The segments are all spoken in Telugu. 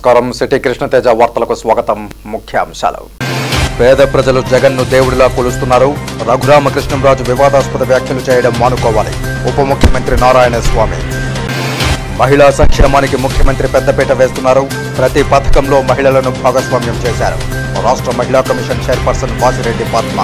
నమస్కారం సిటీ కృష్ణతేజ వార్తలకు స్వాగతం ముఖ్యాంశాలు పేద ప్రజలు జగన్ను దేవుడిలా కొలుస్తున్నారు రఘురామకృష్ణంరాజు వివాదాస్పద వ్యాఖ్యలు చేయడం మానుకోవాలి ఉప ముఖ్యమంత్రి నారాయణ స్వామి మహిళా సంక్షేమానికి ముఖ్యమంత్రి పెద్దపీట వేస్తున్నారు ప్రతి పథకంలో మహిళలను భాగస్వామ్యం చేశారు రాష్ట్ర మహిళా కమిషన్ చైర్పర్సన్ వాసిరెడ్డి పద్మ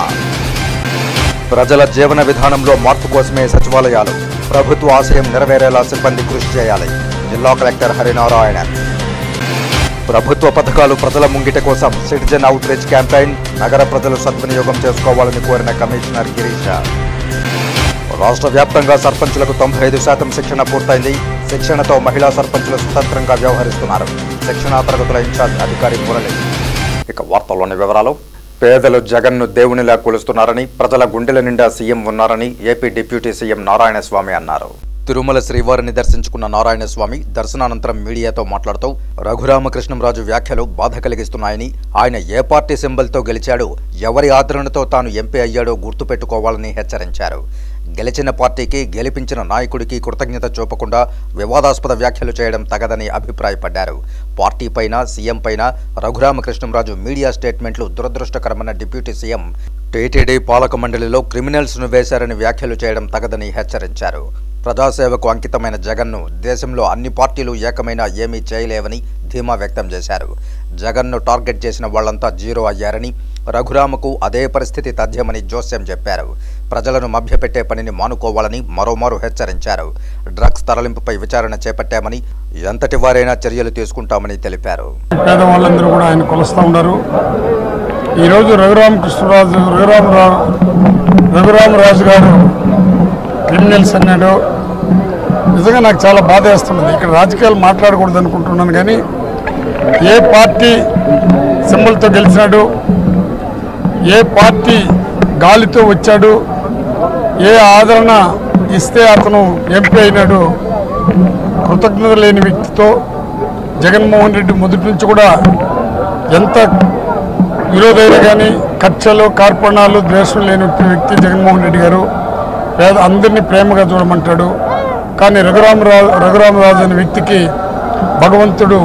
ప్రజల జీవన విధానంలో మార్పు కోసమే సచివాలయాలు ప్రభుత్వ ఆశయం నెరవేరేలా సిబ్బంది కృషి చేయాలి జిల్లా కలెక్టర్ హరినారాయణ ప్రభుత్వ పథకాలు ప్రజల ముంగిట కోసం సిటిజన్ అవుట్ రీచ్ క్యాంపెయిన్ నగర ప్రజలు సద్వినియోగం చేసుకోవాలని కోరిన కమిషనర్ గిరీష రాష్ట్ర వ్యాప్తంగా సర్పంచులకు తొంభై ఐదు శాతం శిక్షణ పూర్తయింది శిక్షణతో మహిళా సర్పంచులు స్వతంత్రంగా వ్యవహరిస్తున్నారు శిక్షణా తరగతుల ఇన్ఛార్జ్ అధికారి మురళి ఇక వార్తల్లోని వివరాలు పేదలు జగన్ను దేవునిలా కొలుస్తున్నారని ప్రజల గుండెల నిండా సీఎం ఉన్నారని AP deputy CM Narayana Swamy అన్నారు తిరుమల శ్రీవారిని దర్శించుకున్న నారాయణ స్వామి దర్శనానంతరం మీడియాతో మాట్లాడుతూ రఘురామకృష్ణంరాజు వ్యాఖ్యలు బాధ కలిగిస్తున్నాయని ఆయన ఏ పార్టీ సింబల్తో గెలిచాడో ఎవరి ఆదరణతో తాను ఎంపీ అయ్యాడో గుర్తుపెట్టుకోవాలని హెచ్చరించారు గెలిచిన పార్టీకి గెలిపించిన నాయకుడికి కృతజ్ఞత చూపకుండా వివాదాస్పద వ్యాఖ్యలు చేయడం తగదని అభిప్రాయపడ్డారు పార్టీ పైన సీఎం పైన రఘురామకృష్ణంరాజు మీడియా స్టేట్మెంట్లు దురదృష్టకరమన్న డిప్యూటీ సీఎం టీటీడీ పాలక మండలిలో క్రిమినల్స్ను వేశారని వ్యాఖ్యలు చేయడం తగదని హెచ్చరించారు ప్రజాసేవకు అంకితమైన జగన్ను దేశంలో అన్ని పార్టీలు ఏకమైనా ఏమీ చేయలేవని ధీమా వ్యక్తం చేశారు జగన్ను టార్గెట్ చేసిన వాళ్లంతా జీరో అయ్యారని రఘురామకు అదే పరిస్థితి తథ్యమని జోస్యం చెప్పారు ప్రజలను మభ్యపెట్టే పనిని మానుకోవాలని మరోమారు హెచ్చరించారు డ్రగ్స్ తరలింపుపై విచారణ చేపట్టామని ఎంతటి వారైనా చర్యలు తీసుకుంటామని తెలిపారు పేదవాళ్ళందరూ కూడా ఆయన కొలుస్తూ ఉన్నారు ఈరోజు రఘురామకృష్ణరాజు రఘురామరావు రఘురామరాజు గారు క్రిమినల్స్ అన్నాడు నిజంగా నాకు చాలా బాధ వేస్తున్నది ఇక్కడ రాజకీయాలు మాట్లాడకూడదు అనుకుంటున్నాను కానీ ఏ పార్టీ సింబల్తో గెలిచినాడు ఏ పార్టీ గాలితో వచ్చాడు ఏ ఆదరణ ఇస్తే అతను ఎంపీ అయినాడు కృతజ్ఞత లేని వ్యక్తితో జగన్మోహన్ రెడ్డి మొదటి నుంచి కూడా ఎంత విరోధైన కానీ కక్షలు కార్పణాలు ద్వేషం లేని వ్యక్తి జగన్మోహన్ రెడ్డి గారు పేద అందరినీ ప్రేమగా చూడమంటాడు కానీ రఘురామరావు రఘురామరాజు అనే వ్యక్తికి భగవంతుడు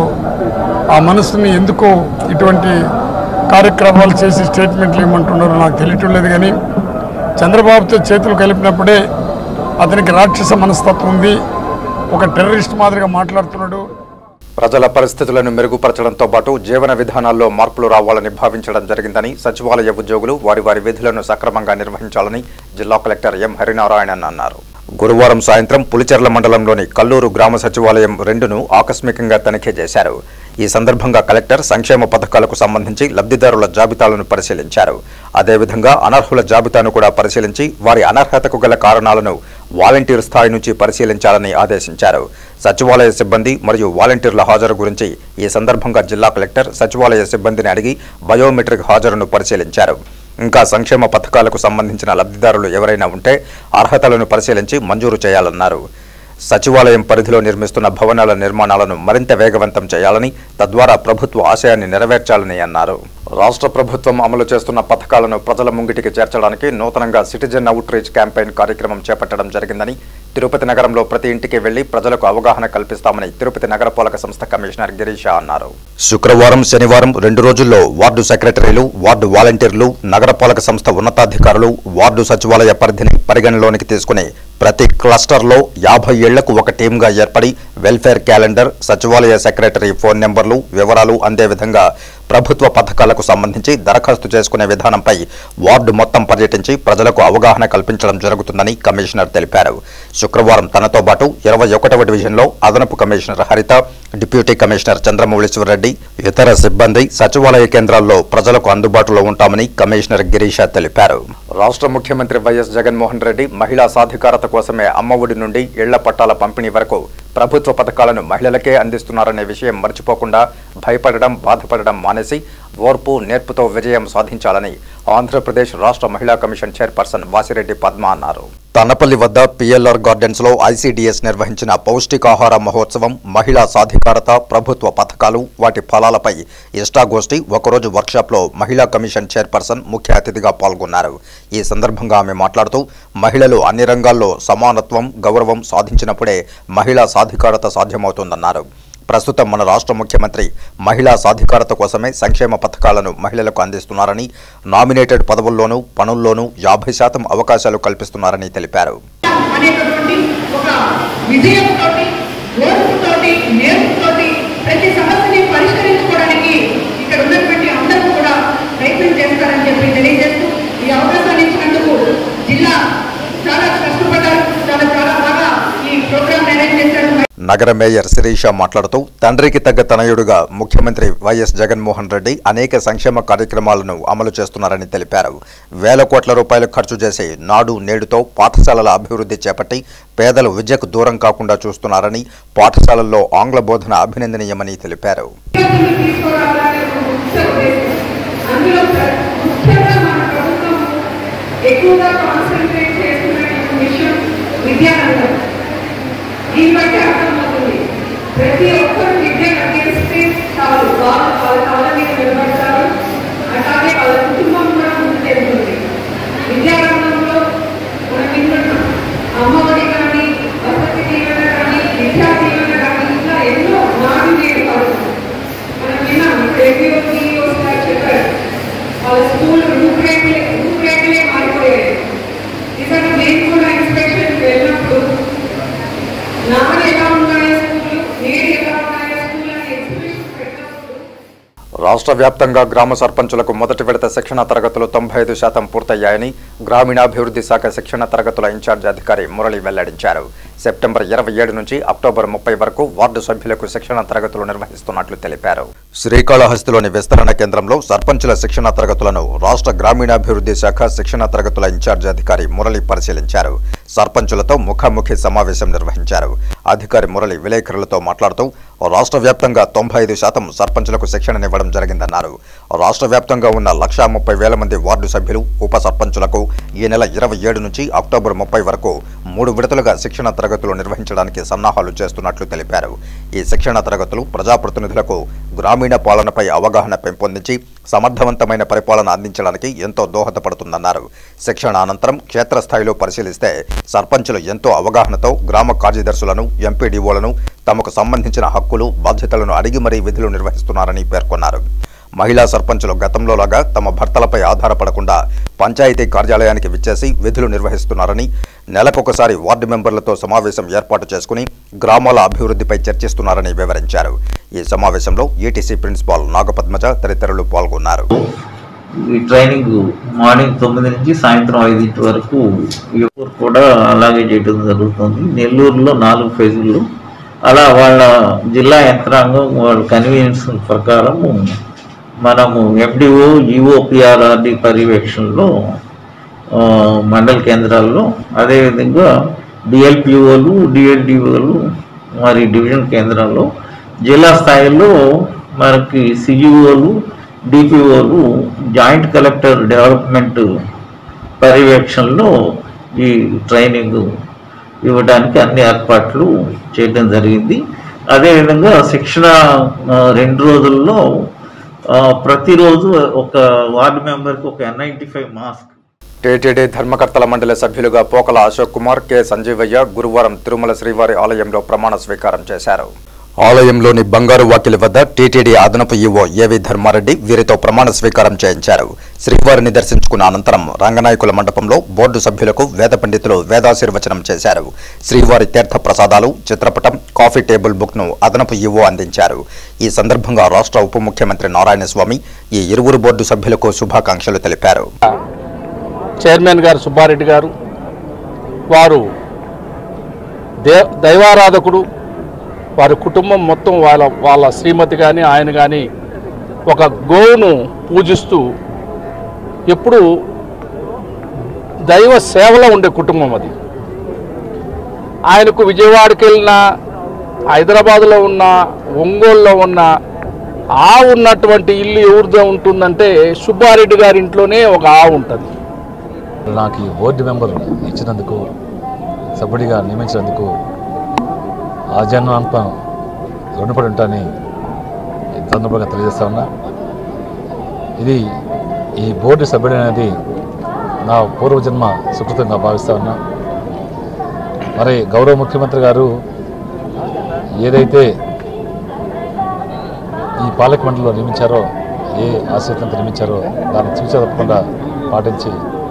ఆ మనసుని ఎందుకు ఇటువంటి కార్యక్రమాలు చేసి స్టేట్మెంట్లు ఇవ్వమంటున్నారో నాకు తెలియటం లేదు కానీ చంద్రబాబుతో చేతులు కలిపినప్పుడే అతనికి రాక్షస మనస్తత్వం ఉంది ఒక టెర్రరిస్ట్ మాదిరిగా మాట్లాడుతున్నాడు ప్రజల పరిస్థితులను మెరుగుపరచడంతో పాటు జీవన విధానాల్లో మార్పులు రావాలని భావించడం జరిగిందని సచివాలయ ఉద్యోగులు వారి వారి విధులను సక్రమంగా నిర్వహించాలని జిల్లా కలెక్టర్ ఎం హరినారాయణన్ అన్నారు గురువారం సాయంత్రం పులిచెర్ల మండలంలోని కల్లూరు గ్రామ సచివాలయం రెండును ఆకస్మికంగా తనిఖీ చేశారు ఈ సందర్భంగా కలెక్టర్ సంక్షేమ పథకాలకు సంబంధించి లబ్ధిదారుల జాబితాలను పరిశీలించారు అదేవిధంగా అనర్హుల జాబితాను కూడా పరిశీలించి వారి అనర్హతకు గల కారణాలను వాలంటీర్ స్థాయి నుంచి పరిశీలించాలని ఆదేశించారు సచివాలయ సిబ్బంది మరియు వాలంటీర్ల హాజరు గురించి ఈ సందర్భంగా జిల్లా కలెక్టర్ సచివాలయ సిబ్బందిని అడిగి బయోమెట్రిక్ హాజరును పరిశీలించారు ఇంకా సంక్షేమ పథకాలకు సంబంధించిన లబ్ధిదారులు ఎవరైనా ఉంటే అర్హతలను పరిశీలించి మంజూరు చేయాలన్నారు సచివాలయం పరిధిలో నిర్మిస్తున్న భవనాల నిర్మాణాలను మరింత వేగవంతం చేయాలని తద్వారా ప్రభుత్వ ఆశయాన్ని నెరవేర్చాలని అన్నారు రాష్ట్ర ప్రభుత్వం అమలు చేస్తున్న పథకాలను ప్రజల ముంగిటికి చేర్చడానికి నూతనంగా సిటిజన్ అవుట్ రీచ్ క్యాంపెయిన్ కార్యక్రమం చేపట్టడం జరిగిందని తిరుపతి నగరంలో ప్రతి ఇంటికి వెళ్లి ప్రజలకు అవగాహన కల్పిస్తామని తిరుపతి నగరపాలక సంస్థ కమిషనర్ గిరీష అన్నారు శుక్రవారం శనివారం రెండు రోజుల్లో వార్డు సెక్రటరీలు వార్డు వాలంటీర్లు నగరపాలక సంస్థ ఉన్నతాధికారులు వార్డు సచివాలయ పరిధిని పరిగణలోనికి తీసుకుని ప్రతి క్లస్టర్లో యాభై ఏళ్లకు ఒక టీంగా ఏర్పడి వెల్ఫేర్ క్యాలెండర్ సచివాలయ సెక్రటరీ ఫోన్ నెంబర్లు వివరాలు అందే విధంగా ప్రభుత్వ పథకాలకు సంబంధించి దరఖాస్తు చేసుకునే విధానంపై వార్డు మొత్తం పర్యటించి ప్రజలకు అవగాహన కల్పించడం జరుగుతుందని కమిషనర్ తెలిపారు శుక్రవారం తనతో పాటు ఇరవై ఒకటవ డివిజన్లో అదనపు కమిషనర్ హరిత డిప్యూటీ కమిషనర్ చంద్రమౌళీశ్వరరెడ్డి ఇతర సిబ్బంది సచివాలయ కేంద్రాల్లో ప్రజలకు అందుబాటులో ఉంటామని కమిషనర్ గిరీష తెలిపారు రాష్ట్ర ముఖ్యమంత్రి వైఎస్ జగన్మోహన్ రెడ్డి మహిళా సాధికారత కోసమే అమ్మఒడి నుండి ఇళ్ల పట్టాల పంపిణీ వరకు ప్రభుత్వ పథకాలను మహిళలకే అందిస్తున్నారనే విషయం మర్చిపోకుండా భయపడడం బాధపడడం మానేసి ఓర్పు నేర్పుతో విజయం సాధించాలని ఆంధ్రప్రదేశ్ రాష్ట్ర మహిళా కమిషన్ చైర్పర్సన్ వాసిరెడ్డి పద్మ అన్నారు తనపల్లి వద్ద పిఎల్ఆర్ గార్డెన్స్ లో ఐసీడీఎస్ నిర్వహించిన పౌష్టికాహార మహోత్సవం మహిళా సాధికారత ప్రభుత్వ పథకాలు వాటి ఫలాలపై ఇష్టాగోష్ఠి ఒకరోజు వర్క్షాప్లో మహిళా కమిషన్ చైర్పర్సన్ ముఖ్య అతిథిగా పాల్గొన్నారు ఈ సందర్భంగా ఆమె మాట్లాడుతూ మహిళలు అన్ని రంగాల్లో సమానత్వం గౌరవం సాధించినప్పుడే మహిళా సాధికారత సాధ్యమవుతుందన్నారు ప్రస్తుతం మన రాష్ట్ర ముఖ్యమంత్రి మహిళా సాధికారత కోసమే సంక్షేమ పథకాలను మహిళలకు అందిస్తున్నారని నామినేటెడ్ పదవుల్లోనూ పనుల్లోనూ యాభై శాతం అవకాశాలు కల్పిస్తున్నారని తెలిపారు అనేటటువంటి ఒక విజయంతోటి ఓర్పుతోటి నేర్పుతోటి ప్రతి సమస్యని పరిష్కరించుకోవడానికి ఇక్కడ ఉన్నటువంటి అందరూ కూడా ప్రయత్నం చేస్తారని చెప్పి తెలియజేస్తూ ఈ అవకాశాన్ని ఇచ్చినందుకు జిల్లా చాలా కష్టపడ్డారు చాలా చాలా బాగా ఈ ప్రోగ్రామ్ అరేంజ్ చేశారు నగర మేయర్ శిరీష మాట్లాడుతూ తండ్రికి తగ్గ తనయుడుగా ముఖ్యమంత్రి వైఎస్ జగన్మోహన్ రెడ్డి అనేక సంక్షేమ కార్యక్రమాలను అమలు చేస్తున్నారని తెలిపారు వేల కోట్ల రూపాయలు ఖర్చు చేసి నాడు నేడుతో పాఠశాలల అభివృద్ధి చేపట్టి పేదలు విద్యకు దూరం కాకుండా చూస్తున్నారని పాఠశాలల్లో ఆంగ్ల బోధన అభినందనీయమని తెలిపారు విద్యార్థులను తీసుకురావాలనే ఒక ముఖ్య ఉద్దేశం. అందులో ప్ర- ముఖ్యంగా మన ప్రభుత్వం ఎక్కువగా కాన్సన్ట్రేట్ చేస్తున్న విషయం విద్యారంగం దీన్ని బట్టి అర్థమవుతుంది ప్రతి ఒక్కరు విద్యను అభ్యసిస్తే చాలు వాళ్ళు వాళ్ళ కాళ్ళ మీద నిలబడతారు అట్లాగే వాళ్ళ కుటుంబం కూడా ముందుకెళ్తుంది విద్యారంగంలో మనం వింటున్నాం అమ్మఒడి కానీ వసతి దీవెన కానీ విద్యా దీవెన కానీ ఇట్లా ఎన్నో నాడు నేడు పడుతుంది మనం విన్నాం ఇప్పుడు ఎంపీఓ సిఇఓస్ గారు చెప్పారు వాళ్ళ స్కూల్ రూపురేఖలే రూపురేఖలే మారిపోయాయి నిజంగా నేను కూడా ఇన్స్పెక్షన్కి వెళ్ళినప్పుడు నాడు ఎలా ఉన్నాయి స్కూళ్ళు నేడు ఎలా ఉన్నాయి స్కూల్ అని ఎగ్జిబిషన్ పెట్టినప్పుడు రాష్ట్ర వ్యాప్తంగా గ్రామ సర్పంచులకు మొదటి విడత శిక్షణ తరగతులు తొంభై ఐదు శాతం పూర్తయ్యాయని గ్రామీణాభివృద్ధి శాఖ శిక్షణ తరగతుల ఇన్ఛార్జ్ అధికారి మురళి వెల్లడించారు సెప్టెంబర్ ఇరవై ఏడు నుంచి అక్టోబర్ ముప్పై వరకు వార్డు సభ్యులకు శిక్షణ తరగతులు నిర్వహిస్తున్నట్లు తెలిపారు శ్రీకాళహస్తిలోని విస్తరణ కేంద్రంలో సర్పంచుల శిక్షణ తరగతులను రాష్ట్ర గ్రామీణాభివృద్ధి శాఖ శిక్షణ తరగతుల ఇన్ఛార్జ్ అధికారి మురళి పరిశీలించారు సర్పంచులతో ముఖాముఖి సమావేశం నిర్వహించారు అధికారి మురళి విలేకరులతో మాట్లాడుతూ రాష్ట్ర వ్యాప్తంగా తొంభై ఐదు శాతం సర్పంచులకు శిక్షణనివ్వడం జరిగిందన్నారు రాష్ట్ర వ్యాప్తంగా ఉన్న లక్షా ముప్పై వేల మంది వార్డు సభ్యులు ఉప సర్పంచులకు ఈ నెల ఇరవై ఏడు నుంచి అక్టోబర్ ముప్పై వరకు మూడు విడతలుగా శిక్షణ తరగతులు నిర్వహించడానికి సన్నాహాలు చేస్తున్నట్లు తెలిపారు ఈ శిక్షణ తరగతులు ప్రజాప్రతినిధులకు గ్రామీణ పాలనపై అవగాహన పెంపొందించి సమర్థవంతమైన పరిపాలన అందించడానికి ఎంతో దోహదపడుతుందన్నారు శిక్షణ అనంతరం క్షేత్రస్థాయిలో పరిశీలిస్తే సర్పంచులు ఎంతో అవగాహనతో గ్రామ కార్యదర్శులను ఎంపీడీఓలను తమకు సంబంధించిన హక్కులు బాధ్యతలను అడిగి మరీ విధులు నిర్వహిస్తున్నారని పేర్కొన్నారు మహిళా సర్పంచులు గతంలోలాగా తమ భర్తలపై ఆధారపడకుండా పంచాయతీ కార్యాలయానికి విచ్చేసి విధులు నిర్వహిస్తున్నారని నెలకొకసారి వార్డు మెంబర్లతో సమావేశం ఏర్పాటు చేసుకుని గ్రామాల అభివృద్ధిపై చర్చిస్తున్నారని వివరించారు ఈ సమావేశంలో ఈటీసీ ప్రిన్సిపాల్ నాగపద్మజ తదితరులు పాల్గొన్నారు ఈ ట్రైనింగ్ మార్నింగ్ తొమ్మిది నుంచి సాయంత్రం ఐదింటి వరకు ఎవరు కూడా అలాగే చేయడం జరుగుతుంది నెల్లూరులో నాలుగు ఫేజులు అలా వాళ్ళ జిల్లా యంత్రాంగం వాళ్ళ కన్వీనియన్స్ ప్రకారం మనము ఎండిఓ ఈఓపిఆర్ఆర్డి పర్యవేక్షణలో ఆ, మండల కేంద్రాల్లో అదేవిధంగా డిఎల్పిఓలు డిఎల్డిఓలు మరి డివిజన్ కేంద్రాల్లో జిల్లా స్థాయిలో మనకి సిఇఓలు డిపిఓలు జాయింట్ కలెక్టర్ డెవలప్మెంట్ పర్యవేక్షణలో ఈ ట్రైనింగ్ ఇవ్వడానికి అన్ని ఏర్పాట్లు చేయడం జరిగింది అదేవిధంగా శిక్షణ ఆ, రెండు రోజుల్లో ఆ, ప్రతిరోజు ఒక వార్డు మెంబర్కి ఒక N ninety five mask TTD ధర్మకర్తల మండలి సభ్యులుగా పోకల అశోక్ కుమార్ కె సంజీవయ్య గురువారం తిరుమల శ్రీవారి ఆలయంలో ప్రమాణ స్వీకారం చేశారు ఆలయంలోని బంగారు వాకిలి వద్ద టీటీడీ అదనపు ఈవో ఏవి ధర్మారెడ్డి వీరితో ప్రమాణ స్వీకారం చేయించారు శ్రీవారిని దర్శించుకున్న అనంతరం రంగనాయకుల మండపంలో బోర్డు సభ్యులకు వేద పండితులు వేదాశీర్వచనం చేశారు శ్రీవారి తీర్థ ప్రసాదాలు చిత్రపటం కాఫీ టేబుల్ బుక్ ను అదనపు ఈవో అందించారు ఈ సందర్భంగా రాష్ట్ర ఉప ముఖ్యమంత్రి నారాయణస్వామి ఈ ఇరువురు బోర్డు సభ్యులకు శుభాకాంక్షలు తెలిపారు చైర్మన్ గారు సుబ్బారెడ్డి గారు వారు దే దైవారాధకుడు వారి కుటుంబం మొత్తం వాళ్ళ వాళ్ళ శ్రీమతి కానీ ఆయన కానీ ఒక గోవును పూజిస్తూ ఎప్పుడు దైవ సేవలో ఉండే కుటుంబం అది ఆయనకు విజయవాడకి వెళ్ళిన హైదరాబాద్లో ఉన్న ఒంగోలులో ఉన్న ఆ ఉన్నటువంటి ఇల్లు ఎవరిదో ఉంటుందంటే సుబ్బారెడ్డి గారి ఇంట్లోనే ఒక ఆవు ఉంటుంది నాకు ఈ బోర్డు మెంబర్ ఇచ్చినందుకు సభ్యుడిగా నియమించినందుకు ఆజన్మాంతం రుణపడి ఉంటానని ఈ సందర్భంగా తెలియజేస్తా ఉన్నా ఇది ఈ బోర్డు సభ్యుడు అనేది నా పూర్వజన్మ సుకృతంగా భావిస్తా ఉన్నా మరి గౌరవ ముఖ్యమంత్రి గారు ఏదైతే పాలక మండలిలో నియమించారో ఏ ఆశయంతో నియమించారో దాన్ని చూసే తప్పకుండా పాటించి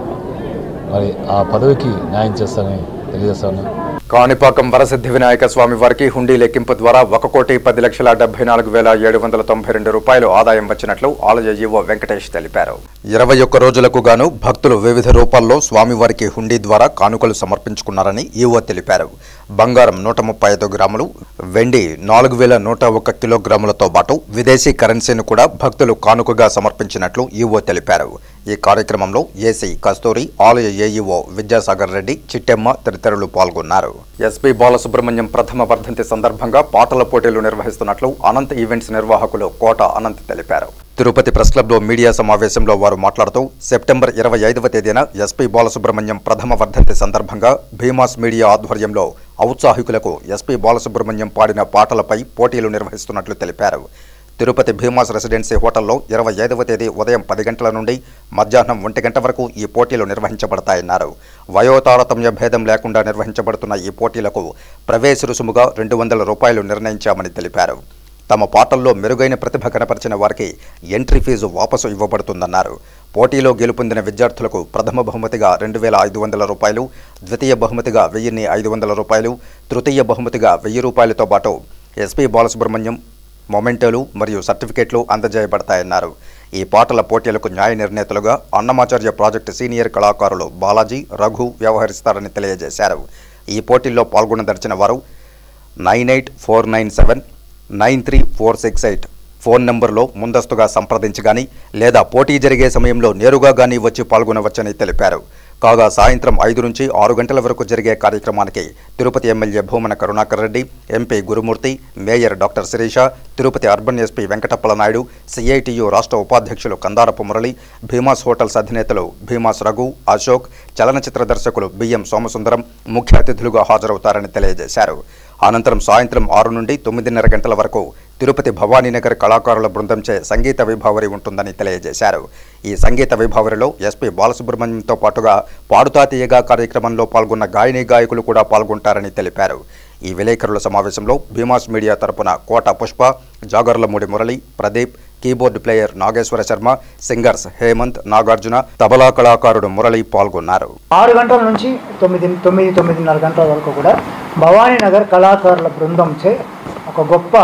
మరి ఆ పదవికి న్యాయం చేస్తానని తెలియజేస్తా ఉన్నా కాణిపాకం వరసిద్ధి వినాయక స్వామి వారికి హుండీ లెక్కింపు ద్వారా ఒక కోటి పది లక్షల డెబ్బై నాలుగు వేల ఏడు వందల తొంభై రెండు రూపాయలు ఆదాయం వచ్చినట్లు ఆలయ ఈవో వెంకటేష్ తెలిపారు ఇరవై ఒక్క రోజులకు గాను భక్తులు వివిధ రూపాల్లో స్వామివారికి హుండీ ద్వారా కానుకలు సమర్పించుకున్నారని ఈవో తెలిపారు బంగారం నూట ముప్పై ఐదు గ్రాములు వెండి నాలుగు వేల నూట ఒక్క కిలోగ్రాములతో పాటు విదేశీ కరెన్సీని కూడా భక్తులు కానుకగా సమర్పించినట్లు ఈవో తెలిపారు ఈ కార్యక్రమంలో ఏసీ కస్తూరి ఆలయ ఏఈఓ విద్యాసాగర్ రెడ్డి చిట్టెమ్మ తదితరులు పాల్గొన్నారు ఎస్పీ బాలసుబ్రహ్మణ్యం ప్రథమ వర్ధంతి సందర్భంగా పాటల పోటీలు నిర్వహిస్తున్నట్లు అనంత్ ఈవెంట్స్ నిర్వాహకులు కోట అనంత్ తెలిపారు తిరుపతి ప్రెస్ క్లబ్లో మీడియా సమావేశంలో వారు మాట్లాడుతూ సెప్టెంబర్ ఇరవై ఐదవ తేదీన ఎస్పీ బాలసుబ్రహ్మణ్యం ప్రథమ వర్ధంతి సందర్భంగా భీమాస్ మీడియా ఆధ్వర్యంలో ఔత్సాహికులకు ఎస్పీ బాలసుబ్రహ్మణ్యం పాడిన పాటలపై పోటీలు నిర్వహిస్తున్నట్లు తెలిపారు తిరుపతి భీమాస్ రెసిడెన్సీ హోటల్లో ఇరవై ఐదవ తేదీ ఉదయం పది గంటల నుండి మధ్యాహ్నం ఒంటి గంట వరకు ఈ పోటీలు నిర్వహించబడతాయన్నారు వయోతారతమ్య భేదం లేకుండా నిర్వహించబడుతున్న ఈ పోటీలకు ప్రవేశ రుసుముగా రెండు వందల రూపాయలు నిర్ణయించామని తెలిపారు తమ పాటల్లో మెరుగైన ప్రతిభ కనపరిచిన వారికి ఎంట్రీ ఫీజు వాపసు ఇవ్వబడుతుందన్నారు పోటీలో గెలుపొందిన విద్యార్థులకు ప్రథమ బహుమతిగా రెండు వేల ఐదు వందల రూపాయలు ద్వితీయ బహుమతిగా వెయ్యిన్ని ఐదు వందల రూపాయలు తృతీయ బహుమతిగా వెయ్యి రూపాయలతో పాటు ఎస్పీ బాలసుబ్రహ్మణ్యం మొమెంటోలు మరియు సర్టిఫికేట్లు అందజేయబడతాయన్నారు ఈ పాటల పోటీలకు న్యాయ నిర్ణేతలుగా అన్నమాచార్య ప్రాజెక్టు సీనియర్ కళాకారులు బాలాజీ రఘు వ్యవహరిస్తారని తెలియజేశారు ఈ పోటీల్లో పాల్గొనదలిచిన వారు nine eight four nine seven nine three four six eight phone నంబర్లో ముందస్తుగా సంప్రదించి గాని లేదా పోటీ జరిగే సమయంలో నేరుగా గానీ వచ్చి పాల్గొనవచ్చని తెలిపారు కాగా సాయంత్రం ఐదు నుంచి ఆరు గంటల వరకు జరిగే కార్యక్రమానికి Tirupati MLA Bhumana Karunakar Reddy MP Gurumurthy mayor doctor Sirisha Tirupati urban SP Venkatappala Naidu CITU రాష్ట్ర ఉపాధ్యక్షులు కందారపు మురళి భీమాస్ హోటల్స్ అధినేతలు భీమాస్ రఘు అశోక్ చలనచిత్ర దర్శకులు బిఎం సోమసుందరం ముఖ్య అతిథులుగా హాజరవుతారని తెలియజేశారు అనంతరం సాయంత్రం ఆరు నుండి తొమ్మిదిన్నర గంటల వరకు తిరుపతి భవానీనగర్ కళాకారుల బృందంచే సంగీత విభావరి ఉంటుందని తెలియజేశారు ఈ సంగీత విభావరిలో ఎస్పీ బాలసుబ్రహ్మణ్యంతో పాటుగా పాడుతా తీయగా కార్యక్రమంలో పాల్గొన్న గాయని గాయకులు కూడా పాల్గొంటారని తెలిపారు ఈ విలేకరుల సమావేశంలో భీమాస్ మీడియా తరపున Kota Pushpa Jagarlamudi Murali Pradeep keyboard player Nageswara Sharma singers Hemanth Nagarjuna tabla కళాకారుడు మురళి పాల్గొన్నారు ఆరు గంటల నుంచి తొమ్మిది తొమ్మిది తొమ్మిదిన్నర గంటల వరకు కూడా భవానీ నగర్ కళాకారుల బృందంచే ఒక గొప్ప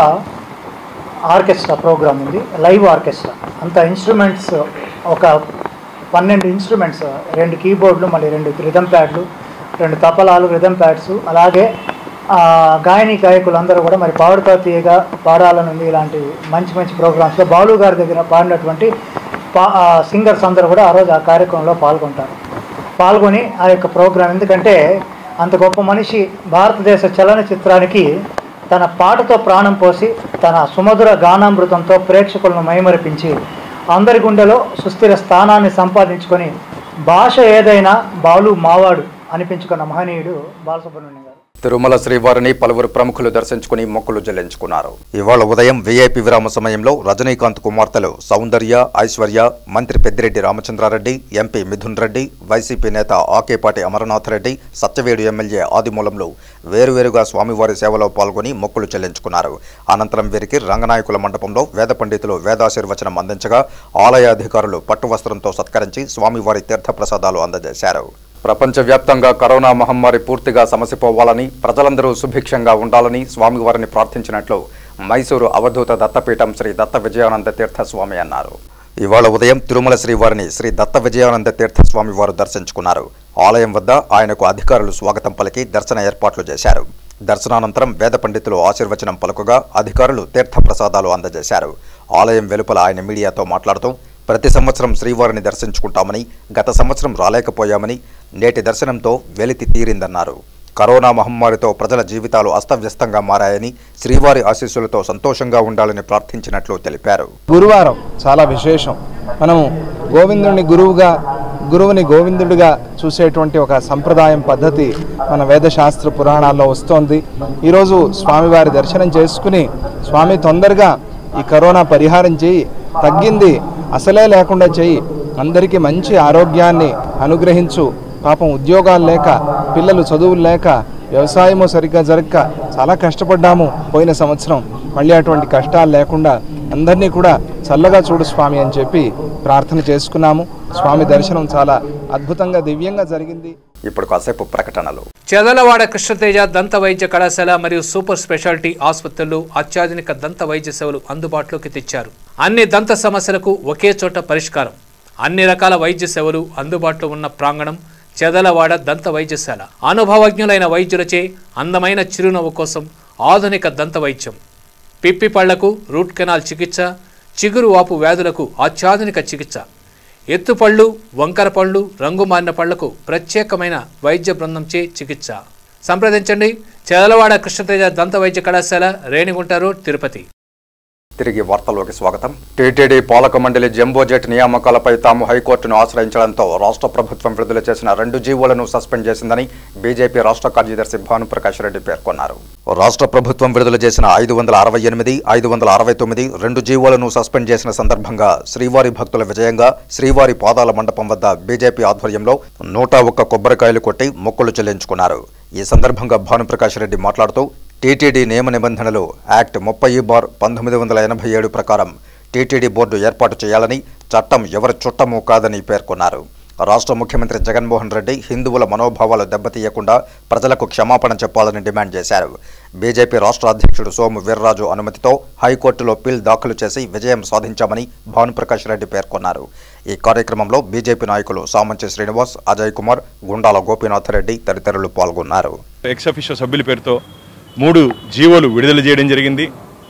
ఆర్కెస్ట్రా ప్రోగ్రామ్ ఉంది లైవ్ ఆర్కెస్ట్రా అంత ఇన్స్ట్రుమెంట్స్ ఒక పన్నెండు ఇన్స్ట్రుమెంట్స్ రెండు కీబోర్డులు మళ్ళీ రెండు రిథమ్ ప్యాడ్లు రెండు తపలాలు రిథమ్ ప్యాడ్స్ అలాగే ఆ, గాయని గాయకులు అందరూ కూడా మరి పాడుతా తీయగా పాడాలని ఉంది ఇలాంటి మంచి మంచి ప్రోగ్రామ్స్లో బాలు గారి దగ్గర పాడినటువంటి పా సింగర్స్ అందరూ కూడా ఆ రోజు ఆ కార్యక్రమంలో పాల్గొంటారు పాల్గొని ఆ యొక్క ప్రోగ్రాం ఎందుకంటే అంత గొప్ప మనిషి భారతదేశ చలనచిత్రానికి తన పాటతో ప్రాణం పోసి తన సుమధుర గానామృతంతో ప్రేక్షకులను మైమరిపించి అందరి గుండెలో సుస్థిర స్థానాన్ని సంపాదించుకొని భాష ఏదైనా బాలు మావాడు అనిపించుకున్న మహనీయుడు బాలసుబ్రహ్మణ్యం గారు తిరుమల శ్రీవారిని పలువురు ప్రముఖులు దర్శించుకుని మొక్కులు చెల్లించుకున్నారు ఇవాళ ఉదయం వీఐపీ విరామ సమయంలో రజనీకాంత్ కుమార్తెలు సౌందర్య ఐశ్వర్య మంత్రి పెద్దిరెడ్డి రామచంద్రారెడ్డి ఎంపీ మిథున్ రెడ్డి వైసీపీ నేత ఆకేపాటి అమరనాథ్ రెడ్డి సత్యవేడు ఎమ్మెల్యే ఆదిమూలంలో వేరువేరుగా స్వామివారి సేవలో పాల్గొని మొక్కులు చెల్లించుకున్నారు అనంతరం వీరికి రంగనాయకుల మండపంలో వేద పండితులు వేదాశీర్వచనం అందించగా ఆలయ అధికారులు పట్టు వస్త్రంతో సత్కరించి స్వామివారి తీర్థప్రసాదాలు అందజేశారు ప్రపంచవ్యాప్తంగా కరోనా మహమ్మారి పూర్తిగా సమసిపోవాలని ప్రజలందరూ సుభిక్షంగా ఉండాలని స్వామివారిని ప్రార్థించినట్లు మైసూరు అవధూత దత్తపీఠం శ్రీ దత్త విజయానంద తీర్థ స్వామి అన్నారు ఇవాళ ఉదయం తిరుమల శ్రీవారిని శ్రీ దత్త విజయానంద తీర్థ స్వామి వారు దర్శించుకున్నారు ఆలయం వద్ద ఆయనకు అధికారులు స్వాగతం పలికి దర్శన ఏర్పాట్లు చేశారు దర్శనానంతరం వేద పండితులు ఆశీర్వచనం పలుకగా అధికారులు తీర్థప్రసాదాలు అందజేశారు ఆలయం వెలుపల ఆయన మీడియాతో మాట్లాడుతూ ప్రతి సంవత్సరం శ్రీవారిని దర్శించుకుంటామని గత సంవత్సరం రాలేకపోయామని నేటి దర్శనంతో వెలితి తీరిందన్నారు కరోనా మహమ్మారితో ప్రజల జీవితాలు అస్తవ్యస్తంగా మారాయని శ్రీవారి ఆశీస్సులతో సంతోషంగా ఉండాలని ప్రార్థించినట్లు తెలిపారు గురువారం చాలా విశేషం మనము గోవిందుని గురువుగా గురువుని గోవిందుడిగా చూసేటువంటి ఒక సంప్రదాయం పద్ధతి మన వేదశాస్త్ర పురాణాల్లో వస్తోంది ఈరోజు స్వామివారి దర్శనం చేసుకుని స్వామి తొందరగా ఈ కరోనా పరిహారం చేయి తగ్గింది అసలే లేకుండా చేయి అందరికీ మంచి ఆరోగ్యాన్ని అనుగ్రహించు పాపం ఉద్యోగాలు లేక పిల్లలు చదువులు లేక వ్యవసాయము సరిగ్గా జరగక చాలా కష్టపడ్డాము పోయిన సంవత్సరం మళ్ళీ అటువంటి కష్టాలు లేకుండా అందరినీ కూడా చల్లగా చూడు స్వామి అని చెప్పి ప్రార్థన చేసుకున్నాము స్వామి దర్శనం చాలా అద్భుతంగా దివ్యంగా జరిగింది ఇప్పుడు కాసేపు ప్రకటనలు చెదలవాడ కృష్ణతేజ దంత వైద్య కళాశాల మరియు సూపర్ స్పెషాలిటీ ఆసుపత్రుల్లో అత్యాధునిక దంత వైద్య సేవలు అందుబాటులోకి తెచ్చారు అన్ని దంత సమస్యలకు ఒకే చోట పరిష్కారం అన్ని రకాల వైద్య సేవలు అందుబాటులో ఉన్న ప్రాంగణం చెదలవాడ దంత వైద్యశాల అనుభవజ్ఞులైన వైద్యులచే అందమైన చిరునవ్వు కోసం ఆధునిక దంత వైద్యం పిప్పి పళ్లకు రూట్ కెనాల్ చికిత్స చిగురు వాపు వ్యాధులకు అత్యాధునిక చికిత్స ఎత్తుపళ్ళు వంకర పళ్ళు రంగు మారిన పళ్లకు ప్రత్యేకమైన వైద్య బృందంచే చికిత్స సంప్రదించండి చెదలవాడ కృష్ణతేజ దంత వైద్య కళాశాల రేణిగుంట రోడ్ తిరుపతి తిరిగి వార్తల్లోకి స్వాగతం టీటీడీ పాలక మండలి జంబో జెట్ నియామకాలపై తాము హైకోర్టును ఆశ్రయించడంతో రాష్ట్ర ప్రభుత్వం విడుదల చేసిన రెండు జీవోలను సస్పెండ్ చేసిందని బీజేపీ రాష్ట్ర కార్యదర్శి భానుప్రకాష్ రెడ్డి పేర్కొన్నారు రాష్ట్ర ప్రభుత్వం విడుదల చేసిన ఐదు వందల అరవై ఎనిమిది ఐదు వందల అరవై తొమ్మిది రెండు జీవోలను సస్పెండ్ చేసిన సందర్భంగా శ్రీవారి భక్తుల విజయంగా శ్రీవారి పాదాల మండపం వద్ద బీజేపీ ఆధ్వర్యంలో నూట ఒక్క కొబ్బరికాయలు కొట్టి మొక్కులు చెల్లించుకున్నారు ఈ సందర్భంగా భానుప్రకాష్ రెడ్డి మాట్లాడుతూ టీటీడీ నియమ నిబంధనలు యాక్ట్ ముప్పై బార్ పంతొమ్మిది వందల ఎనభై ఏడు ప్రకారం టీటీడీ బోర్డు ఏర్పాటు చేయాలని చట్టం ఎవరి చుట్టము కాదని పేర్కొన్నారు రాష్ట్ర ముఖ్యమంత్రి జగన్మోహన్ రెడ్డి హిందువుల మనోభావాలు దెబ్బతీయకుండా ప్రజలకు క్షమాపణ చెప్పాలని డిమాండ్ చేశారు బీజేపీ రాష్ట్ర అధ్యక్షుడు సోము వీర్రాజు అనుమతితో హైకోర్టులో పిల్ దాఖలు చేసి విజయం సాధించామని భానుప్రకాష్ రెడ్డి పేర్కొన్నారు ఈ కార్యక్రమంలో బీజేపీ నాయకులు సామంచి శ్రీనివాస్ అజయ్ కుమార్ గుండాల గోపీనాథ్ రెడ్డి తదితరులు పాల్గొన్నారు ఎక్స్ అఫీషియో సభ్యుల పేరుతో మూడు జీవోలు విడుదల చేయడం జరిగింది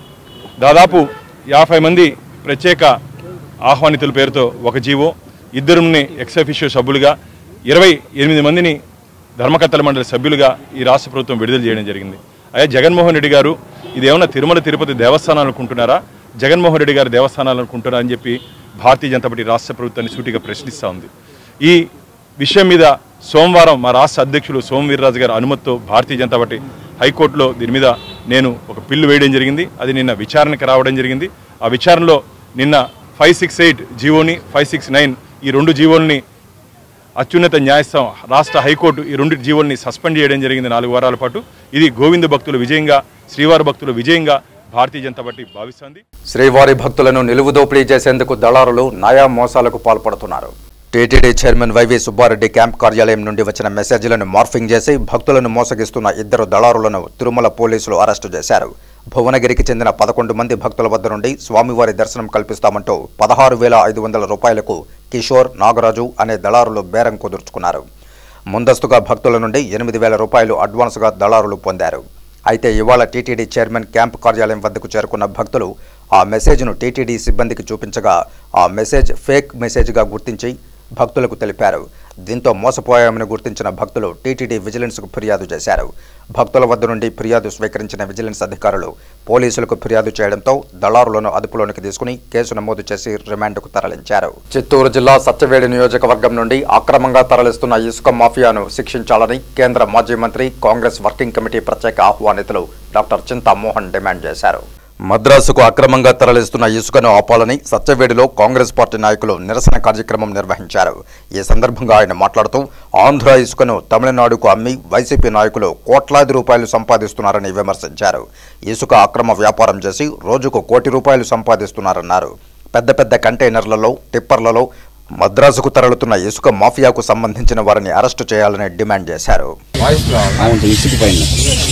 దాదాపు యాభై మంది ప్రత్యేక ఆహ్వానితుల పేరుతో ఒక జీవో ఇద్దరుని ఎక్స్ అఫీషియో సభ్యులుగా ఇరవై ఎనిమిది మందిని ధర్మకర్తల మండలి సభ్యులుగా ఈ రాష్ట్ర ప్రభుత్వం విడుదల చేయడం జరిగింది అయ్యా జగన్మోహన్ రెడ్డి గారు ఇదేమన్నా తిరుమల తిరుపతి దేవస్థానాలు అనుకుంటున్నారా జగన్మోహన్ రెడ్డి గారు దేవస్థానాలు అనుకుంటున్నారా అని చెప్పి భారతీయ జనతా పార్టీ రాష్ట్ర ప్రభుత్వాన్ని సూటిగా ప్రశ్నిస్తూ ఉంది ఈ విషయం మీద సోమవారం మా రాష్ట్ర అధ్యక్షులు సోమ వీర్రాజు గారి అనుమతితో భారతీయ జనతా పార్టీ హైకోర్టులో దీని మీద నేను ఒక పిల్లు వేయడం జరిగింది అది నిన్న విచారణకి రావడం జరిగింది ఆ విచారణలో నిన్న ఫైవ్ సిక్స్ ఎయిట్ జీవోని ఫైవ్ సిక్స్ నైన్ ఈ రెండు జీవోల్ని అత్యున్నత న్యాయస్థానం రాష్ట్ర హైకోర్టు ఈ రెండు జీవోల్ని సస్పెండ్ చేయడం జరిగింది నాలుగు వారాల పాటు ఇది గోవింద భక్తుల విజయంగా శ్రీవారి భక్తుల విజయంగా భారతీయ జనతా పార్టీ భావిస్తోంది శ్రీవారి భక్తులను నిలువు దోపిడీ చేసేందుకు దళారులు నయా మోసాలకు పాల్పడుతున్నారు TTD chairman Y V Subba Reddy camp కార్యాలయం నుండి వచ్చిన మెసేజ్లను మార్ఫింగ్ చేసి భక్తులను మోసగిస్తున్న ఇద్దరు దళారులను తిరుమల పోలీసులు అరెస్టు చేశారు భువనగిరికి చెందిన పదకొండు మంది భక్తుల వద్ద నుండి స్వామివారి దర్శనం కల్పిస్తామంటూ పదహారు వేల ఐదు వందల రూపాయలకు కిషోర్ నాగరాజు అనే దళారులు బేరం కుదుర్చుకున్నారు ముందస్తుగా భక్తుల నుండి ఎనిమిది వేల రూపాయలు అడ్వాన్స్గా దళారులు పొందారు అయితే ఇవాళ టీటీడీ చైర్మన్ క్యాంప్ కార్యాలయం వద్దకు చేరుకున్న భక్తులు ఆ మెసేజ్ను టీటీడీ సిబ్బందికి చూపించగా ఆ మెసేజ్ ఫేక్ మెసేజ్గా గుర్తించి భక్తులకు తెలిపారు దీంతో మోసపోయామని గుర్తించిన భక్తులు టీటీడీ విజిలెన్స్కు ఫిర్యాదు చేశారు భక్తుల వద్ద నుండి ఫిర్యాదు స్వీకరించిన విజిలెన్స్ అధికారులు పోలీసులకు ఫిర్యాదు చేయడంతో దళారులను అదుపులోనికి తీసుకుని కేసు నమోదు చేసి రిమాండ్కు తరలించారు చిత్తూరు జిల్లా సత్యవేడి నియోజకవర్గం నుండి అక్రమంగా తరలిస్తున్న ఇసుక మాఫియాను శిక్షించాలని కేంద్ర మాజీ మంత్రి కాంగ్రెస్ వర్కింగ్ కమిటీ ప్రత్యేక ఆహ్వానితులు డాక్టర్ చింతా మోహన్ డిమాండ్ చేశారు మద్రాసుకు అక్రమంగా తరలిస్తున్న ఇసుకను ఆపాలని సత్యవేడిలో కాంగ్రెస్ పార్టీ నాయకులు నిరసన కార్యక్రమం నిర్వహించారు ఈ సందర్భంగా ఆయన మాట్లాడుతూ ఆంధ్ర ఇసుకను తమిళనాడుకు అమ్మి వైసీపీ నాయకులు కోట్లాది రూపాయలు సంపాదిస్తున్నారని విమర్శించారు ఇసుక అక్రమ వ్యాపారం చేసి రోజుకు కోటి రూపాయలు సంపాదిస్తున్నారన్నారు పెద్ద పెద్ద కంటైనర్లలో టిప్పర్లలో మద్రాసుకు తరలుతున్న ఇసుక మాఫియాకు సంబంధించిన వారిని అరెస్టు చేయాలని డిమాండ్ చేశారు అవును ఇసుక పైన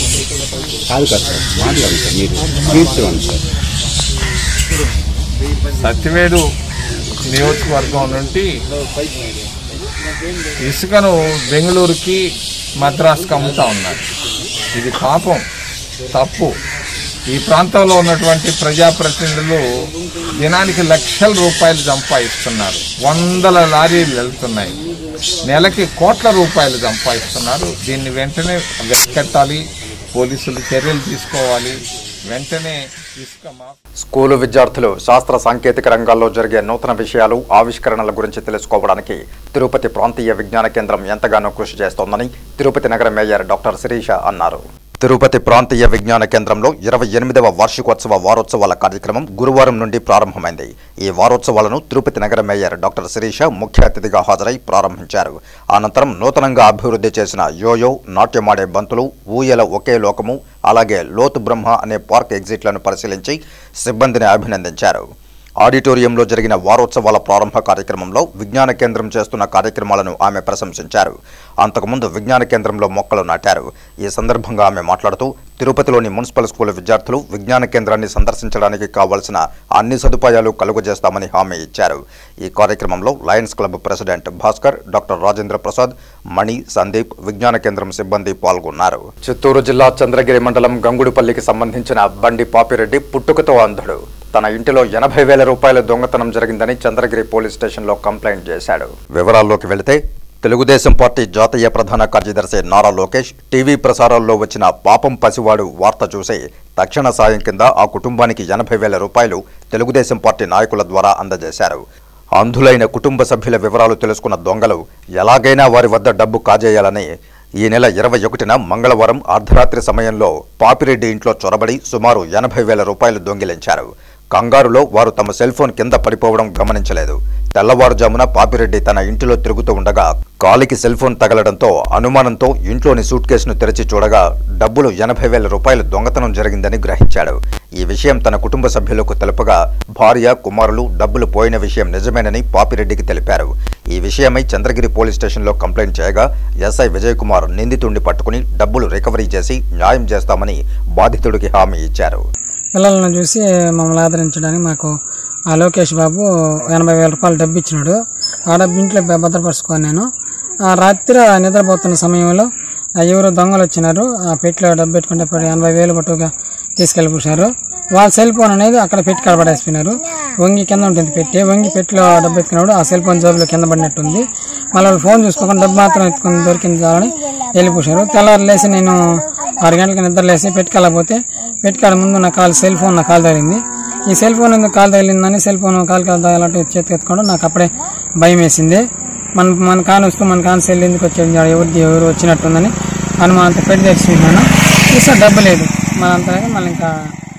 కాదు కదా సార్ మాట్లాడండి సార్ మీరు తీర్చండి సార్ సత్యవేడు నియోజకవర్గం నుండి ఇసుకను బెంగళూరుకి మద్రాసుకి అమ్ముతా ఉన్నారు ఇది పాపం తప్పు ఈ ప్రాంతంలో ఉన్నటువంటి ప్రజాప్రతినిధులు దినానికి లక్షల రూపాయలు సంపాదిస్తున్నారు వందల లారీలు వెళ్తున్నాయి నెలకి కోట్ల రూపాయలు సంపాదిస్తున్నారు దీన్ని వెంటనే వెక్కట్టాలి పోలీసులు చర్యలు తీసుకోవాలి వెంటనే ఇసుక మా స్కూలు విద్యార్థులు శాస్త్ర సాంకేతిక రంగాల్లో జరిగే నూతన విషయాలు ఆవిష్కరణల గురించి తెలుసుకోవడానికి తిరుపతి ప్రాంతీయ విజ్ఞాన కేంద్రం ఎంతగానో కృషి చేస్తోందని తిరుపతి నగర మేయర్ డాక్టర్ శిరీష అన్నారు తిరుపతి ప్రాంతీయ విజ్ఞాన కేంద్రంలో ఇరవై ఎనిమిదవ వార్షికోత్సవ వారోత్సవాల కార్యక్రమం గురువారం నుండి ప్రారంభమైంది ఈ వారోత్సవాలను తిరుపతి నగర మేయర్ డాక్టర్ శిరీష ముఖ్య అతిథిగా హాజరై ప్రారంభించారు అనంతరం నూతనంగా అభివృద్ధి చేసిన యోయో నాట్యమాడే బంతులు ఊయల ఒకే లోకము అలాగే లోతు బ్రహ్మ అనే పార్క్ ఎగ్జిట్లను పరిశీలించి సిబ్బందిని అభినందించారు ఆడిటోరియంలో జరిగిన వారోత్సవాల ప్రారంభ కార్యక్రమంలో విజ్ఞాన కేంద్రం చేస్తున్న కార్యక్రమాలను ఆమె ప్రశంసించారు అంతకుముందు విజ్ఞాన కేంద్రంలో మొక్కలు నాటారు ఈ సందర్భంగా ఆమె మాట్లాడుతూ తిరుపతిలోని మున్సిపల్ స్కూల్ విద్యార్థులు విజ్ఞాన కేంద్రాన్ని సందర్శించడానికి కావలసిన అన్ని సదుపాయాలు కలుగజేస్తామని హామీ ఇచ్చారు ఈ కార్యక్రమంలో Lions club president Bhaskar doctor Rajendra Prasad Mani Sandeep విజ్ఞాన కేంద్రం సిబ్బంది పాల్గొన్నారు చిత్తూరు జిల్లా చంద్రగిరి మండలం గంగుడుపల్లికి సంబంధించిన బండి పాపిరెడ్డి పుట్టుకతో అంధుడు తన ఇంటిలో ఎనభై వేల రూపాయల దొంగతనం జరిగిందని చంద్రగిరి పోలీస్ స్టేషన్లో కంప్లైంట్ చేశాడు వివరాల్లోకి వెళితే తెలుగుదేశం పార్టీ జాతీయ ప్రధాన కార్యదర్శి నారా లోకేష్ టీవీ ప్రసారాల్లో వచ్చిన పాపం పసివాడు వార్త చూసి తక్షణ సాయం కింద ఆ కుటుంబానికి ఎనభై వేల రూపాయలు తెలుగుదేశం పార్టీ నాయకుల ద్వారా అందజేశారు అంధులైన కుటుంబ సభ్యుల వివరాలు తెలుసుకున్న దొంగలు ఎలాగైనా వారి వద్ద డబ్బు కాజేయాలని ఈ నెల ఇరవై ఒకటిన మంగళవారం అర్ధరాత్రి సమయంలో పాపిరెడ్డి ఇంట్లో చొరబడి సుమారు ఎనభై వేల రూపాయలు దొంగిలించారు కంగారులో వారు తమ సెల్ ఫోన్ కింద పడిపోవడం గమనించలేదు తెల్లవారుజామున పాపిరెడ్డి తన ఇంటిలో తిరుగుతూ ఉండగా కాలికి సెల్ ఫోన్ తగలడంతో అనుమానంతో ఇంట్లోని సూట్ కేసును తెరిచి చూడగా డబ్బులు ఎనభై వేల రూపాయలు దొంగతనం జరిగిందని గ్రహించాడు ఈ విషయం తన కుటుంబ సభ్యులకు తెలుపగా భార్య కుమారులు డబ్బులు పోయిన విషయం నిజమేనని పాపిరెడ్డికి తెలిపారు ఈ విషయమై చంద్రగిరి పోలీస్ స్టేషన్లో కంప్లైంట్ చేయగా ఎస్ఐ విజయ్ కుమార్ నిందితుడిని పట్టుకుని డబ్బులు రికవరీ చేసి న్యాయం చేస్తామని బాధితుడికి హామీ ఇచ్చారు పిల్లలను చూసి మమ్మల్ని ఆదరించడానికి మాకు ఆ లోకేష్ బాబు ఎనభై వేల రూపాయలు డబ్బు ఇచ్చినాడు ఆ డబ్బు ఇంట్లో భ- భద్రపరుచుకొని నేను ఆ రాత్రి నిద్రపోతున్న సమయంలో ఆ ఎవరో దొంగలు వచ్చినారు ఆ పెట్టిలో డబ్బు పెట్టుకుంటే పడి ఎనభై వేలు పట్టుగా తీసుకెళ్ళిపోయారు వాళ్ళ సెల్ ఫోన్ అనేది అక్కడ పెట్టి కడబడేసిపోయినారు వంగి కింద ఉంటుంది పెట్టి వంగి పెట్టిలో డబ్బు ఎత్తుకున్నాడు ఆ సెల్ ఫోన్ జోబులో కింద పడినట్టుంది మళ్ళీ వాళ్ళు ఫోన్ చూసుకోకుండా డబ్బు మాత్రం ఎత్తుకుని దొరికింది చాలని వెళ్ళిపోయారు తెల్లారు లేసి నేను ఆరు గంటలకు నిద్ర లేసి పెట్టుకెళ్ళకపోతే పెట్టుకాడ ముందు నా కాలు సెల్ ఫోన్ నా కాలు తగిలింది ఈ సెల్ ఫోన్ ఎందుకు కాలు తగిలిందని సెల్ ఫోన్ కాలు కాలు తగలంటే చేతికి ఎత్తుకోవడం నాకు అప్పుడే భయం వేసింది మన మన కాని వస్తూ మన కాని సెల్ ఎందుకు వచ్చేది ఎవరిది ఎవరు వచ్చినట్టుందని అనుమానంతో పెట్టి తెచ్చుకున్నాను చూస్తే డబ్బు లేదు మన అంతా మళ్ళీ ఇంకా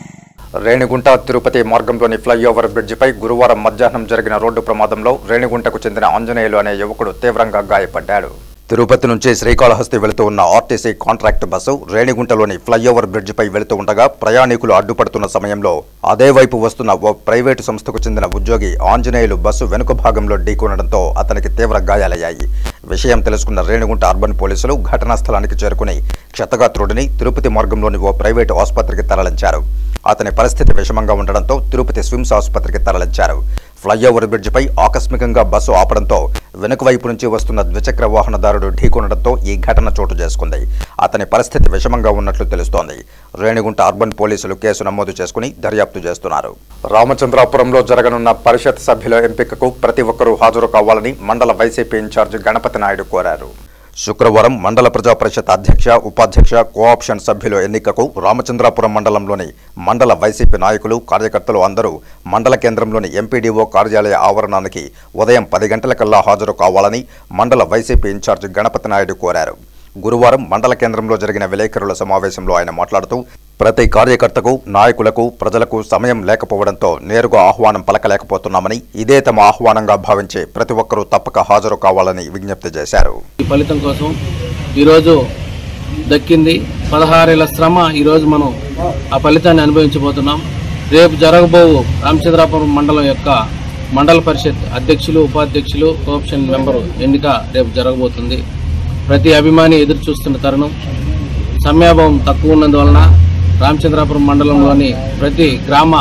రేణిగుంట తిరుపతి మార్గంలోని ఫ్లైఓవర్ బ్రిడ్జిపై గురువారం మధ్యాహ్నం జరిగిన రోడ్డు ప్రమాదంలో రేణిగుంటకు చెందిన ఆంజనేయులు అనే యువకుడు తీవ్రంగా గాయపడ్డాడు తిరుపతి నుంచి శ్రీకాళహస్తి వెళుతూ ఉన్న ఆర్టీసీ కాంట్రాక్ట్ బస్సు రేణిగుంటలోని ఫ్లైఓవర్ బ్రిడ్జిపై వెళుతూ ఉండగా ప్రయాణికులు అడ్డుపడుతున్న సమయంలో అదే వైపు వస్తున్న ఓ ప్రైవేటు సంస్థకు చెందిన ఉద్యోగి ఆంజనేయులు బస్సు వెనుక భాగంలో ఢీకొనడంతో అతనికి తీవ్ర గాయాలయ్యాయి విషయం తెలుసుకున్న రేణిగుంట అర్బన్ పోలీసులు ఘటనా స్థలానికి చేరుకుని క్షతగాత్రుడిని తిరుపతి మార్గంలోని ఓ ప్రైవేటు ఆసుపత్రికి తరలించారు అతని పరిస్థితి విషమంగా ఉండడంతో తిరుపతి స్విమ్స్ ఆసుపత్రికి తరలించారు ఫ్లైఓవర్ బ్రిడ్జిపై ఆకస్మికంగా బస్సు ఆపడంతో వెనుక వైపు నుంచి వస్తున్న ద్విచక్ర వాహనదారుడు ఢీకొనడంతో ఈ ఘటన చోటు చేసుకుంది అతని పరిస్థితి విషమంగా ఉన్నట్లు తెలుస్తోంది రేణిగుంట అర్బన్ పోలీసులు కేసు నమోదు చేసుకుని దర్యాప్తు చేస్తున్నారు రామచంద్రాపురంలో జరగనున్న పరిషత్ సభ్యుల ఎంపికకు ప్రతి ఒక్కరూ హాజరు కావాలని మండల వైసీపీ ఇన్ఛార్జ్ గణపతి నాయుడు కోరారు శుక్రవారం మండల ప్రజా పరిషత్ అధ్యక్ష ఉపాధ్యక్ష కోఆప్షన్ సభ్యుల ఎన్నికకు రామచంద్రాపురం మండలంలోని మండల వైసీపీ నాయకులు కార్యకర్తలు అందరూ మండల కేంద్రంలోని ఎంపీడీఓ కార్యాలయ ఆవరణానికి ఉదయం పది గంటలకల్లా హాజరు కావాలని మండల వైసీపీ ఇన్ఛార్జ్ గణపతి నాయుడు కోరారు గురువారం మండల కేంద్రంలో జరిగిన విలేకరుల సమావేశంలో ఆయన మాట్లాడుతూ ప్రతి కార్యకర్తకు నాయకులకు ప్రజలకు సమయం లేకపోవడంతో నేరుగా ఆహ్వానం పలకలేకపోతున్నామని ఇదే తమ ఆహ్వానంగా భావించి ప్రతి ఒక్కరూ తప్పక హాజరు కావాలని విజ్ఞప్తి చేశారు ఈ ఫలితం కోసం ఈరోజు దక్కింది పదహారేళ్ల శ్రమ ఈరోజు మనం ఆ ఫలితాన్ని అనుభవించబోతున్నాం రేపు జరగబో రామచంద్రాపురం మండలం యొక్క మండల పరిషత్ అధ్యక్షులు ఉపాధ్యక్షులు కోఆప్షన్ మెంబరు ఎన్నిక రేపు జరగబోతుంది ప్రతి అభిమాని ఎదురు చూస్తున్న తరుణం సమయాభావం తక్కువ ఉన్నందువలన రామచంద్రాపురం మండలంలోని ప్రతి గ్రామ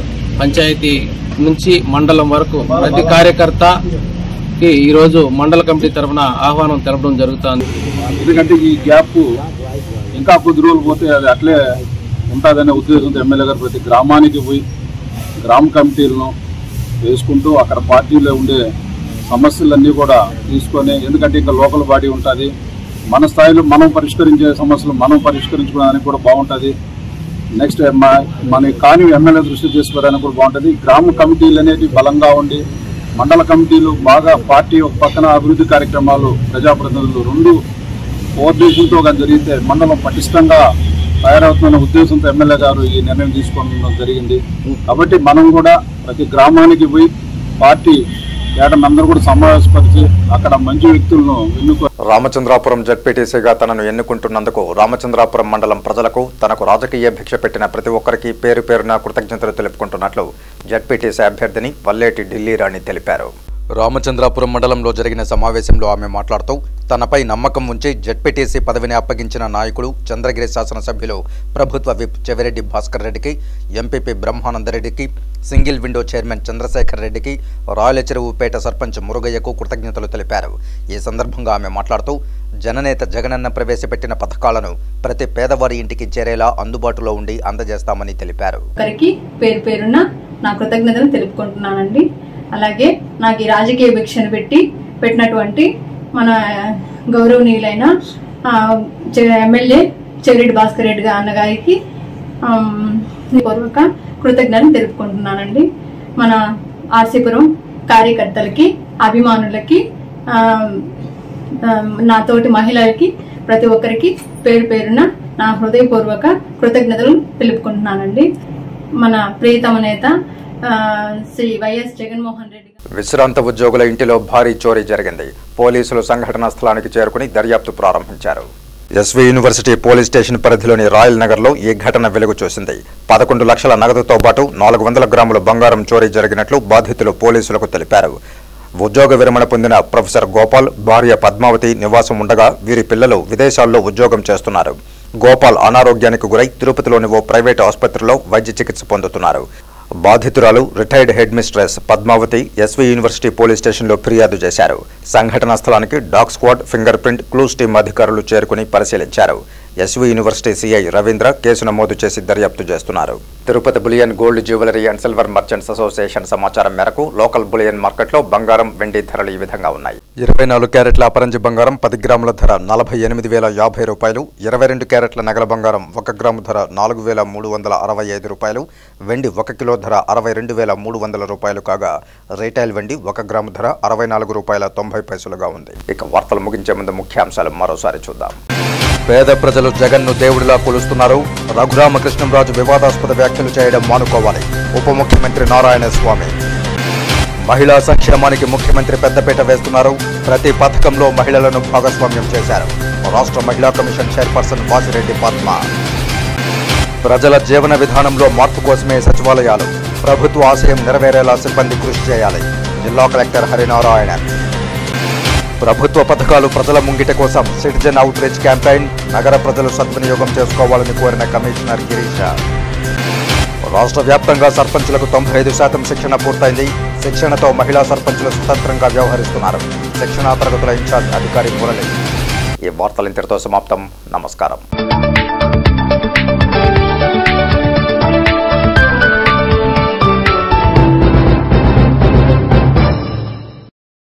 పంచాయతీ నుంచి మండలం వరకు ప్రతి కార్యకర్తకి ఈరోజు మండల కమిటీ తరఫున ఆహ్వానం తెలపడం జరుగుతోంది ఎందుకంటే ఈ గ్యాప్ ఇంకా కొద్ది రోజులు పోతే అది అట్లే ఉంటుందనే ఉద్దేశంతో ఎమ్మెల్యే గారు ప్రతి గ్రామానికి పోయి గ్రామ కమిటీలను వేసుకుంటూ అక్కడ పార్టీలో ఉండే సమస్యలన్నీ కూడా తీసుకొని ఎందుకంటే ఇంకా లోకల్ బాడీ ఉంటుంది మన స్థాయిలో మనం పరిష్కరించే సమస్యలు మనం పరిష్కరించుకోవడానికి కూడా బాగుంటుంది నెక్స్ట్ మన కాని ఎమ్మెల్యే దృష్టి తీసుకోవడానికి కూడా బాగుంటుంది గ్రామ కమిటీలు అనేవి బలంగా ఉండి మండల కమిటీలు బాగా పార్టీ ఒక పక్కన అభివృద్ధి కార్యక్రమాలు ప్రజాప్రతినిధులు రెండు కోఆర్డినేషన్తో కానీ జరిగితే మండలం పటిష్టంగా తయారవుతున్న ఉద్దేశంతో ఎమ్మెల్యే గారు ఈ నిర్ణయం తీసుకోవడం జరిగింది కాబట్టి మనం కూడా ప్రతి గ్రామానికి పోయి పార్టీ ఏటనందరూ కూడా సమావేశపరిచి అక్కడ మంచి వ్యక్తులను ఎన్నుకో రామచంద్రాపురం జడ్పీటీసీగా తనను ఎన్నుకుంటున్నందుకు రామచంద్రాపురం మండలం ప్రజలకు తనకు రాజకీయ భిక్ష పెట్టిన ప్రతి ఒక్కరికి పేరు పేరున కృతజ్ఞతలు తెలుపుకుంటున్నట్లు జడ్పీటీసీ అభ్యర్థిని వల్లేటి ఢిల్లీ రాణి తెలిపారు రామచంద్రాపురం మండలంలో జరిగిన సమావేశంలో ఆమె మాట్లాడుతూ తనపై నమ్మకం ఉంచి జడ్పీటీసీ పదవిని అప్పగించిన నాయకుడు చంద్రగిరి శాసనసభ్యులు ప్రభుత్వ విప్ చెవిరెడ్డి భాస్కర్ రెడ్డికి ఎంపీపీ బ్రహ్మానందరెడ్డికి సింగిల్ విండో చైర్మన్ చంద్రశేఖర్ రెడ్డికి రాయలచెరువుపేట సర్పంచ్ మురుగయ్యకు కృతజ్ఞతలు తెలిపారు ఈ సందర్భంగా ఆమె మాట్లాడుతూ జననేత జగనన్న ప్రవేశపెట్టిన పథకాలను ప్రతి పేదవారి ఇంటికి చేరేలా అందుబాటులో ఉండి అందజేస్తామని తెలిపారు ఒకరికి పేరు పేరున నా కృతజ్ఞతలు తెలుపుకుంటున్నానండి అలాగే నాకు ఈ రాజకీయ భిక్షను పెట్టి పెట్టినటువంటి మన గౌరవనీయులైన ఆ, చె- ఎమ్మెల్యే చెవిరెడ్డి భాస్కర్ రెడ్డి గారి అన్నగారికి ఆమ్, పూర్వక కృతజ్ఞతలు తెలుపుకుంటున్నానండి మన ఆర్సీపురం కార్యకర్తలకి అభిమానులకి ఆమ్, ఆమ్, నా తోటి మహిళలకి ప్రతి ఒక్కరికి పేరు పేరున నా హృదయపూర్వక కృతజ్ఞతలు తెలుపుకుంటున్నానండి మన ప్రియతమ నేత ఆ, శ్రీ వైఎస్ జగన్మోహన్ రెడ్డి విశ్రాంత ఉద్యోగుల ఇంటిలో భారీ చోరీ జరిగింది పోలీసులు సంఘటనా స్థలానికి చేరుకుని దర్యాప్తు ప్రారంభించారు ఎస్వి యూనివర్సిటీ పోలీస్ స్టేషన్ పరిధిలోని రాయల్ నగర్లో ఈ ఘటన వెలుగు చూసింది పదకొండు లక్షల నగదుతో పాటు నాలుగు వందల గ్రాముల బంగారం చోరీ జరిగినట్లు బాధితులు పోలీసులకు తెలిపారు ఉద్యోగ విరమణ పొందిన ప్రొఫెసర్ గోపాల్ భార్య పద్మావతి నివాసం ఉండగా వీరి పిల్లలు విదేశాల్లో ఉద్యోగం చేస్తున్నారు గోపాల్ అనారోగ్యానికి గురై తిరుపతిలోని ఓ ప్రైవేటు ఆసుపత్రిలో వైద్య చికిత్స పొందుతున్నారు బాధితురాలు retired head mistress Padmavathi SV university police స్టేషన్లో ఫిర్యాదు చేశారు సంఘటనా స్థలానికి dog squad finger print clues team అధికారులు చేరుకుని పరిశీలించారు SV university CI Ravindra case నమోదు చేసి దర్యాప్తు చేస్తున్నారు Tirupati bullion gold jewellery and silver merchants association సమాచారం మేరకు లోకల్ బులియన్ మార్కెట్లో బంగారం వెండి ధరలు ఈ విధంగా ఉన్నాయి ఇరవై నాలుగు క్యారెట్ల అపరంజి బంగారం పది గ్రాముల ధర నలభై ఎనిమిది వేల యాభై రూపాయలు ఇరవై రెండు క్యారెట్ల నగల బంగారం ఒక గ్రాము ధర నాలుగు వేల మూడు వందల అరవై ఐదు రూపాయలు వెండి ఒక కిలో ధర అరవై రెండు వేల మూడు వందల రూపాయలు కాగా రీటైల్ వెండి ఒక గ్రాము ధర అరవై నాలుగు రూపాయల తొంభై పైసలుగా ఉంది ఇక వార్తలు ముగించే ముందు ముఖ్యాంశాలు మరోసారి చూద్దాం పేద ప్రజలు జగన్ను దేవుడిలా కొలుస్తున్నారు రఘురామకృష్ణంరాజు వివాదాస్పద వ్యాఖ్యలు చేయడం మానుకోవాలి ఉప ముఖ్యమంత్రి నారాయణ స్వామి మహిళా సంక్షేమానికి ముఖ్యమంత్రి పెద్దపీట వేస్తున్నారు ప్రతి పథకంలో మహిళలను భాగస్వామ్యం చేశారు రాష్ట్ర మహిళా కమిషన్ చైర్పర్సన్ వాసిరెడ్డి పద్మ ప్రజల జీవన విధానంలో మార్పు కోసమే సచివాలయాలు ప్రభుత్వ ఆశయం నెరవేరేలా సిబ్బంది కృషి చేయాలి జిల్లా కలెక్టర్ హరినారాయణ ప్రభుత్వ పథకాలు ప్రజల ముంగిట కోసం సిటిజన్ అవుట్ రీచ్ క్యాంపెయిన్ నగర ప్రజలు సద్వినియోగం చేసుకోవాలని కోరిన కమిషనర్ గిరీష రాష్ట్ర వ్యాప్తంగా సర్పంచులకు తొంభై ఐదు శాతం శిక్షణ పూర్తయింది శిక్షణతో మహిళా సర్పంచులు స్వతంత్రంగా వ్యవహరిస్తున్నారు శిక్షణా తరగతుల ఇన్ఛార్జ్ అధికారి మురళి ఈ వార్తలు ఇంతటితో సమాప్తం నమస్కారం